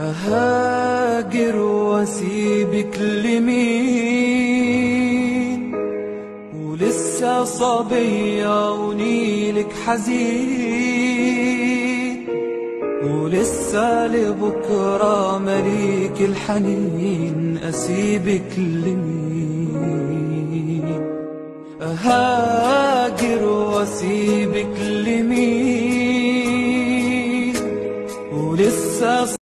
أهاجر واسيبك لمين ولسه صبية ونيلك حزين ولسه لبكرة مليك الحنين أسيبك لمين أهاجر واسيبك لمين ولسه